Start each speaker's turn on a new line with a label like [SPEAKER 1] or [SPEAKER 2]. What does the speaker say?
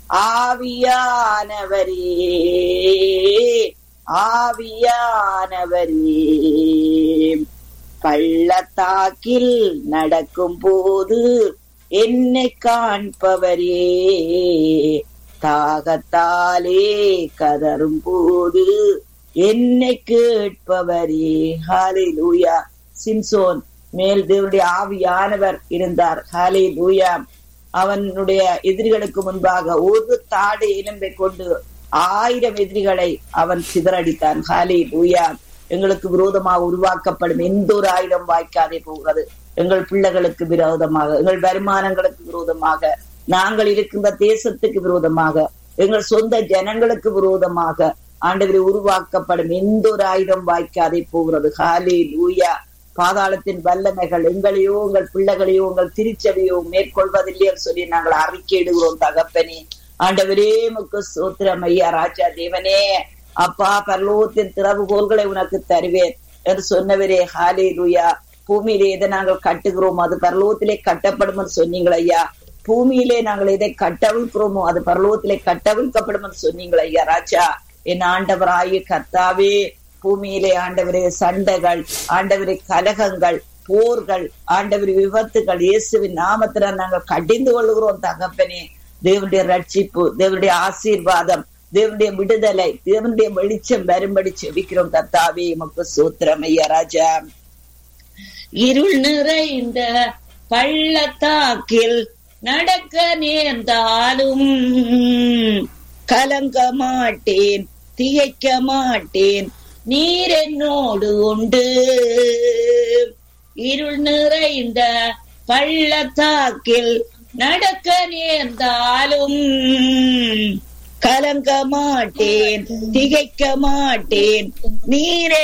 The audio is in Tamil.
[SPEAKER 1] ஆவியானவரே ஆவியானவரே பள்ளத்தாக்கில் நடக்கும் போது என்னை காண்பவரே தாகத்தாலே கதரும் போது என்னை கேட்பவரே ஹாலே லூயா சிம்சோன் மேல் தேவனுடைய ஆவியானவர் இருந்தார் ஹாலே லூயா அவனுடைய எதிரிகளுக்கு முன்பாக ஒரு தாடு எலும்பை கொண்டு ஆயிரம் எதிரிகளை அவன் சிதறடித்தான் ஹாலே லூயா எங்களுக்கு விரோதமாக உருவாக்கப்படும் எந்த ஒரு ஆயுதம் வாய்க்காதே போகிறது எங்கள் பிள்ளைகளுக்கு விரோதமாக எங்கள் வருமானங்களுக்கு விரோதமாக நாங்கள் இருக்கின்ற தேசத்துக்கு விரோதமாக எங்கள் சொந்த ஜனங்களுக்கு விரோதமாக ஆண்டவரை உருவாக்கப்படும் எந்த ஒரு ஆயுதம் வாய்க்காதே போகிறது ஹாலே லூயா பாதாளத்தின் வல்லமைகள் எங்களையோ உங்கள் பிள்ளைகளையோ உங்கள் திருச்சபையோ மேற்கொள்வதில்லையோ சொல்லி நாங்கள் அறிக்கையிடுகிறோம் தகப்பனே ஆண்டவரே முக்கு சோத்திரம் ஐயா ராஜா தேவனே அப்பா பரலோகத்தின் திறவுகோள்களை உனக்கு தருவேன் என்று சொன்னவரே ஹாலே லூயா பூமியிலே எதை நாங்கள் கட்டுகிறோமோ அது பரலோகத்திலே கட்டப்படும் என்று சொன்னீங்கள் ஐயா பூமியிலே நாங்கள் எதை கட்டவிழ்க்கிறோமோ அது பரலோகத்திலே கட்டவிழ்க்கப்படும் என்று சொன்னீங்கள் ஐயா ராஜா என் ஆண்டவராய கர்த்தாவே பூமியிலே ஆண்டவரே சண்டைகள் ஆண்டவரே கலகங்கள் போர்கள் ஆண்டவர் விபத்துகள் இயேசுவின் நாமத்துல நாங்கள் கடிந்து கொள்கிறோம் தகப்பனே தேவனுடைய ரட்சிப்பு தேவனுடைய ஆசீர்வாதம் தேவனுடைய விடுதலை தேவனுடைய வெளிச்சம் வரும்படி செபிக்கிறோம் கர்த்தாவே உமக்கு சூத்திரம் ஐயா ராஜா இருள் நிறைந்த பள்ளத்தாக்கில் நடக்க நேர்ந்தாலும் கலங்க மாட்டேன் திகைக்க மாட்டேன் நீர் என்னோடு உண்டு இருள் நிறைந்த பள்ளத்தாக்கில் நடக்க நேர்ந்தாலும் கலங்க மாட்டேன் திகைக்க மாட்டேன் நீரே